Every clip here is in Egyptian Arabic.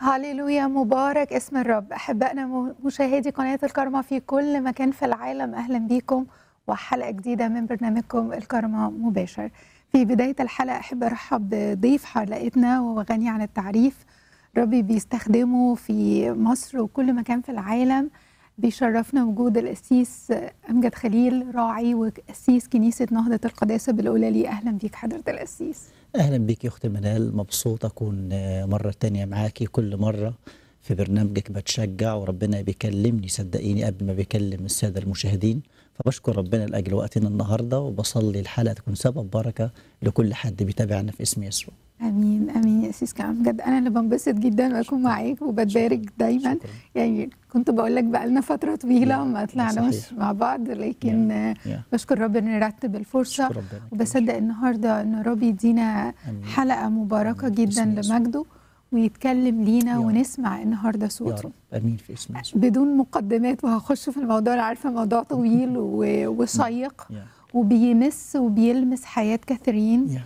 هاليلويا مبارك اسم الرب احبائنا م- مشاهدي قناه الكرمه في كل مكان في العالم اهلا بيكم وحلقه جديده من برنامجكم الكرمه مباشر في بدايه الحلقه احب ارحب بضيف حلقتنا وهو غني عن التعريف ربي بيستخدمه في مصر وكل مكان في العالم بيشرفنا وجود القسيس امجد خليل راعي وقسيس كنيسه نهضه القداسه بالاولى اهلا بيك حضره القسيس اهلا بيك يا اختي منال مبسوط اكون آه، مره تانية معاكي كل مره في برنامجك بتشجع وربنا بيكلمني صدقيني قبل ما بيكلم الساده المشاهدين فبشكر ربنا لاجل وقتنا النهارده وبصلي الحلقه تكون سبب بركه لكل حد بيتابعنا في اسم يسوع امين امين يا سيس كمان بجد انا اللي بنبسط جدا واكون معاك وبتبارك دايما شكرا يعني كنت بقول لك بقالنا فتره طويله يا، ما طلعناش صحيح. مع بعض لكن آه، يا بشكر رب ان نرتب الفرصه شكرا ربنا وبصدق النهارده ان رب يدينا آمين. حلقه مباركه آمين. جدا باسم يسوع. لمجده ويتكلم لينا يا رب. ونسمع النهارده يا صوته رب امين في اسم يسوع بدون مقدمات وهخش في الموضوع انا عارفه موضوع طويل و- وشيق يا وبيمس وبيلمس حياه كثيرين يا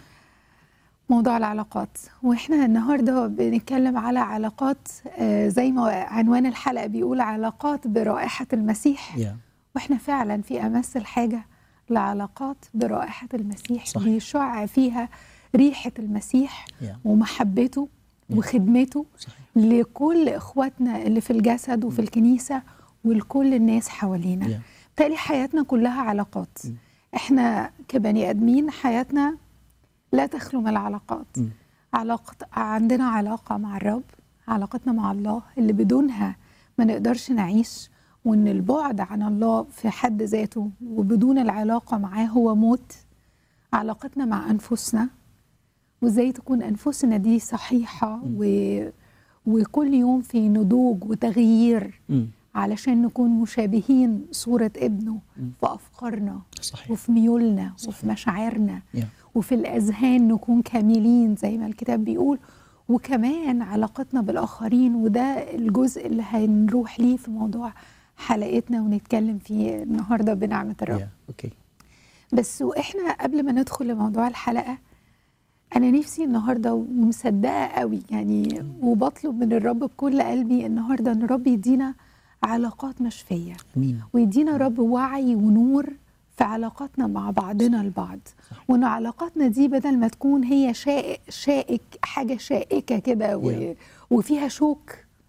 موضوع العلاقات واحنا النهارده بنتكلم على علاقات آه، زي ما عنوان الحلقه بيقول علاقات برائحه المسيح يا واحنا فعلا في امس الحاجه لعلاقات برائحه المسيح صحيح. بيشع فيها ريحه المسيح يا ومحبته يا. وخدمته صحيح لكل اخواتنا اللي في الجسد وفي الكنيسه ولكل الناس حوالينا يا بالتالي حياتنا كلها علاقات م. احنا كبني ادمين حياتنا لا تخلو من العلاقات م. علاقة عندنا علاقة مع الرب علاقتنا مع الله اللي بدونها ما نقدرش نعيش وان البعد عن الله في حد ذاته وبدون العلاقة معاه هو موت علاقتنا مع أنفسنا وازاي تكون أنفسنا دي صحيحة و... وكل يوم في نضوج وتغيير م. علشان نكون مشابهين صورة ابنه م. في أفكارنا صحيح وفي ميولنا صحيح. وفي مشاعرنا يا وفي الأذهان نكون كاملين زي ما الكتاب بيقول وكمان علاقتنا بالآخرين وده الجزء اللي هنروح ليه في موضوع حلقتنا ونتكلم فيه النهارده بنعمة الرب يا اوكي بس واحنا قبل ما ندخل لموضوع الحلقة أنا نفسي النهارده ومصدقة قوي يعني وبطلب من الرب بكل قلبي النهارده إن الرب يدينا علاقات مشفية امين ويدينا رب وعي ونور في علاقاتنا مع بعضنا البعض صحيح. وان علاقاتنا دي بدل ما تكون هي شائك, شائك حاجه شائكه كده و... Yeah. وفيها شوك